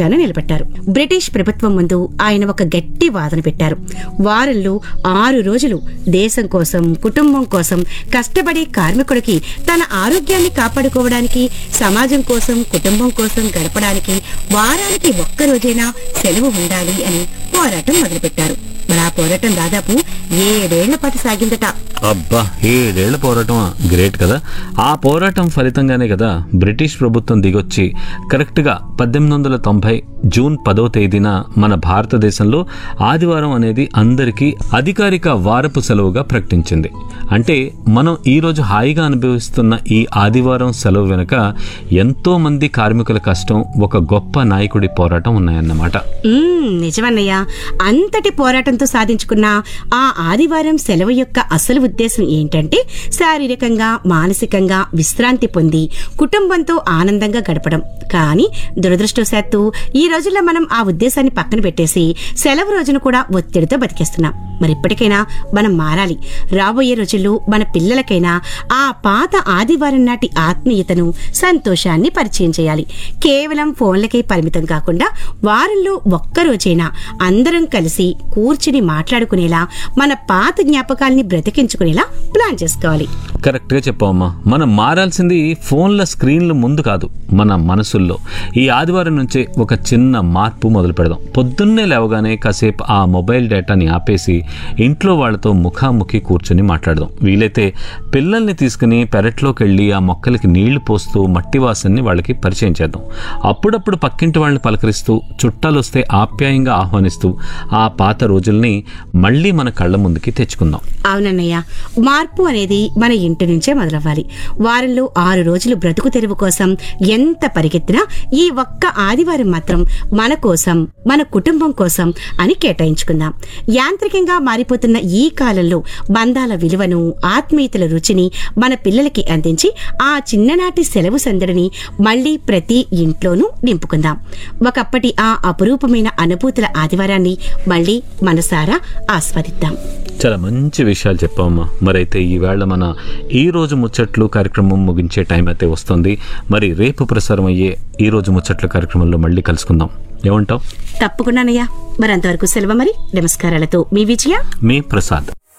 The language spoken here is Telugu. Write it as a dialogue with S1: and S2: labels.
S1: పక్షాన నిలబెట్టారు బ్రిటిష్ ప్రభుత్వం ముందు ఆయన ఒక గట్టి వాదన పెట్టారు వారంలో ఆరు రోజులు దేశం కోసం కుటుంబం కోసం కష్టపడే కార్మికుడికి తన ఆరోగ్యాన్ని కాపాడుకోవడానికి సమాజం కోసం కుటుంబం కోసం గడపడానికి వారానికి ఒక్క రోజైనా సెలవు ఉండాలి అని పోరాటం మొదలుపెట్టారు మరి ఆ పోరాటం దాదాపు ఏడేళ్ల పాటు సాగిందట
S2: అబ్బా ఏడేళ్ల పోరాటం గ్రేట్ కదా ఆ పోరాటం ఫలితంగానే కదా బ్రిటిష్ ప్రభుత్వం దిగొచ్చి కరెక్ట్గా పద్దెనిమిది వందల తొంభై జూన్ పదవ తేదీన మన భారతదేశంలో ఆదివారం అనేది అందరికీ అధికారిక వారపు సెలవుగా ప్రకటించింది అంటే మనం ఈరోజు హాయిగా అనుభవిస్తున్న ఈ ఆదివారం సెలవు వెనుక ఎంతో మంది కార్మికుల కష్టం ఒక గొప్ప నాయకుడి పోరాటం ఉన్నాయన్నమాట
S1: మ్మ్, నిజమన్నయ్య అంతటి పోరాటంతో సాధించుకున్న ఆ ఆదివారం సెలవు యొక్క అసలు ఉద్దేశం ఏంటంటే శారీరకంగా మానసికంగా విశ్రాంతి పొంది కుటుంబంతో ఆనందంగా గడపడం కానీ దురదృష్టవశాత్తు ఈ రోజుల్లో మనం ఆ ఉద్దేశాన్ని పక్కన పెట్టేసి సెలవు రోజును కూడా ఒత్తిడితో బతికేస్తున్నాం మరి ఇప్పటికైనా మనం మారాలి రాబోయే రోజుల్లో మన పిల్లలకైనా ఆ పాత ఆదివారం నాటి ఆత్మీయతను సంతోషాన్ని పరిచయం చేయాలి కేవలం ఫోన్లకే పరిమితం కాకుండా వారంలో ఒక్కరోజైనా అందరం కలిసి కూర్చుని మాట్లాడుకునేలా మన పాత జ్ఞాపకాల్ని బ్రతికించుకునేలా ప్లాన్ చేసుకోవాలి
S2: కరెక్ట్గా చెప్పావమ్మా మనం మారాల్సింది ఫోన్ల స్క్రీన్ల ముందు కాదు మన మనసుల్లో ఈ ఆదివారం నుంచే ఒక చిన్న మార్పు మొదలు పెడదాం పొద్దున్నే లేవగానే కాసేపు ఆ మొబైల్ డేటాని ఆపేసి ఇంట్లో వాళ్ళతో ముఖాముఖి కూర్చొని మాట్లాడదాం వీలైతే పిల్లల్ని తీసుకుని పెరట్లోకి వెళ్ళి ఆ మొక్కలకి నీళ్లు పోస్తూ మట్టి వాసనని వాళ్ళకి పరిచయం చేద్దాం అప్పుడప్పుడు పక్కింటి వాళ్ళని పలకరిస్తూ చుట్టాలు వస్తే ఆప్యాయంగా ఆహ్వానిస్తూ ఆ పాత రోజుల్ని మళ్ళీ మన కళ్ళ ముందుకి తెచ్చుకుందాం
S1: అవునన్నయ్య మార్పు అనేది మన ఇంటి నుంచే మొదలవ్వాలి వారంలో ఆరు రోజులు బ్రతుకు తెరువు కోసం ఎంత పరిగెత్తినా ఈ ఒక్క ఆదివారం మాత్రం మన కోసం మన కుటుంబం కోసం అని కేటాయించుకుందాం యాంత్రికంగా మారిపోతున్న ఈ కాలంలో బంధాల విలువను ఆత్మీయతల రుచిని మన పిల్లలకి అందించి ఆ చిన్ననాటి సెలవు సందడిని మళ్ళీ ప్రతి ఇంట్లోనూ నింపుకుందాం ఒకప్పటి ఆ అపురూపమైన అనుభూతుల ఆదివారాన్ని మళ్ళీ మనసారా ఆస్వాదిద్దాం
S2: చాలా మంచి విషయాలు చెప్పామమ్మా మరైతే ఈవేళ మన ఈ రోజు ముచ్చట్లు కార్యక్రమం ముగించే టైం అయితే వస్తుంది మరి రేపు ప్రసారం అయ్యే ఈ రోజు ముచ్చట్లు కార్యక్రమంలో మళ్ళీ కలుసుకుందాం ఏమంటావు
S1: తప్పకుండానయ్యా మరంతవరకు సెలవు మరి నమస్కారాలతో మీ విజయ
S2: మీ ప్రసాద్